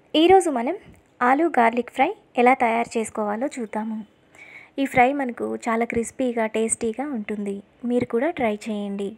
ఈరోజు మనం aloo garlic fry ఎలా తయారు చేసుకోవాలో చూద్దాము ఈ ఫ్రై మనకు చాలా క్రిస్పీగా టేస్టీగా ఉంటుంది మీరు కూడా ట్రై చేయండి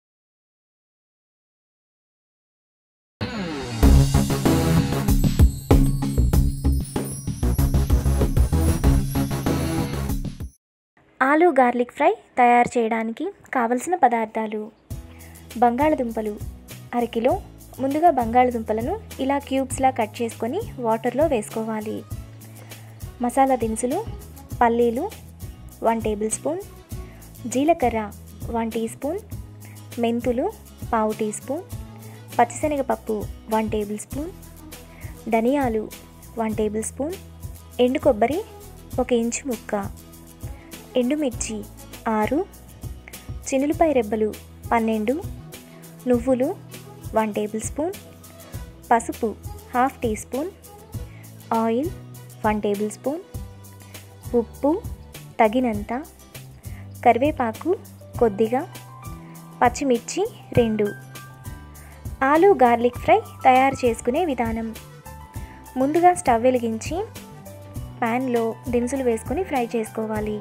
ఆలూ గార్లిక్ ఫ్రై తయారు చేయడానికి కావలసిన పదార్థాలు బంగాళదుంపలు అరకిలో ముందుగా బంగాళదుంపలను ఇలా క్యూబ్స్లా కట్ చేసుకొని వాటర్లో వేసుకోవాలి మసాలా దినుసులు పల్లీలు వన్ టేబుల్ స్పూన్ జీలకర్ర వన్ టీ స్పూన్ మెంతులు పావు టీ స్పూన్ పచ్చిశనగపప్పు వన్ టేబుల్ స్పూన్ ధనియాలు వన్ టేబుల్ స్పూన్ ఎండు కొబ్బరి ఒక ఇంచు ముక్క ఎండుమిర్చి ఆరు చినులపై రెబ్బలు పన్నెండు నువ్వులు వన్ టేబుల్ స్పూన్ పసుపు half teaspoon oil one tablespoon ఉప్పు తగినంత కరివేపాకు కొద్దిగా పచ్చిమిర్చి రెండు ఆలూ గార్లిక్ ఫ్రై తయారు చేసుకునే విధానం ముందుగా స్టవ్ వెలిగించి ప్యాన్లో దినుసులు వేసుకొని ఫ్రై చేసుకోవాలి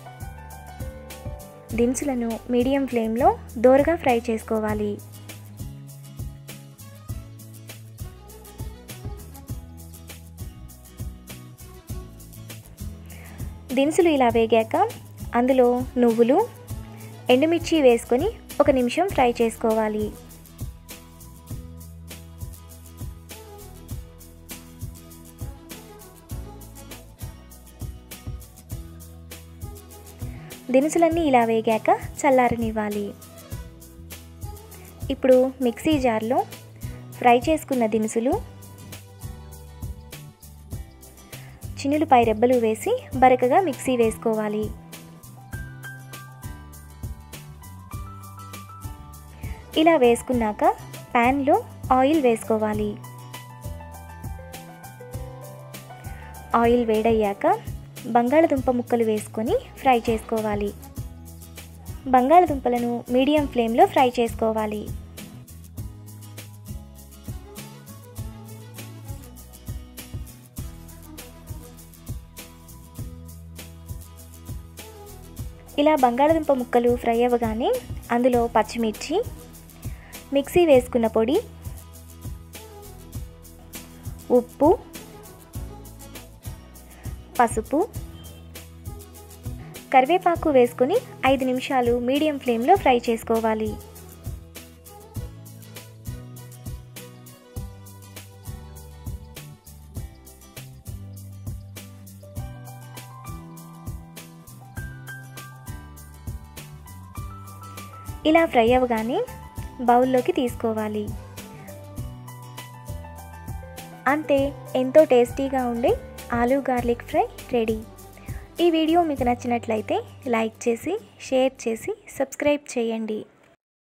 దినుసులను మీడియం ఫ్లేమ్లో దోరగా ఫ్రై చేసుకోవాలి దినుసులు ఇలా వేగాక అందులో నువ్వులు ఎండుమిర్చి వేసుకొని ఒక నిమిషం ఫ్రై చేసుకోవాలి దినుసులన్నీ ఇలా వేగాక చల్లారనివ్వాలి ఇప్పుడు మిక్సీ జార్లో ఫ్రై చేసుకున్న దినుసులు చిన్నులపై రెబ్బలు వేసి బరకగా మిక్సీ వేసుకోవాలి ఇలా వేసుకున్నాక ప్యాన్లో ఆయిల్ వేసుకోవాలి ఆయిల్ వేడయ్యాక బంగాళదుంప ముక్కలు వేసుకొని ఫ్రై చేసుకోవాలి బంగాళదుంపలను మీడియం ఫ్లేమ్లో ఫ్రై చేసుకోవాలి ఇలా బంగాళదుంప ముక్కలు ఫ్రై అవ్వగానే అందులో పచ్చిమిర్చి మిక్సీ వేసుకున్న పొడి ఉప్పు పసుపు కరివేపాకు వేసుకొని ఐదు నిమిషాలు మీడియం ఫ్లేమ్లో ఫ్రై చేసుకోవాలి ఇలా ఫ్రై అవ్వగానే బౌల్లోకి తీసుకోవాలి అంతే ఎంతో టేస్టీగా ఉండే ఆలూ గార్లిక్ ఫ్రై రెడీ ఈ వీడియో మీకు నచ్చినట్లయితే లైక్ చేసి షేర్ చేసి సబ్స్క్రైబ్ చేయండి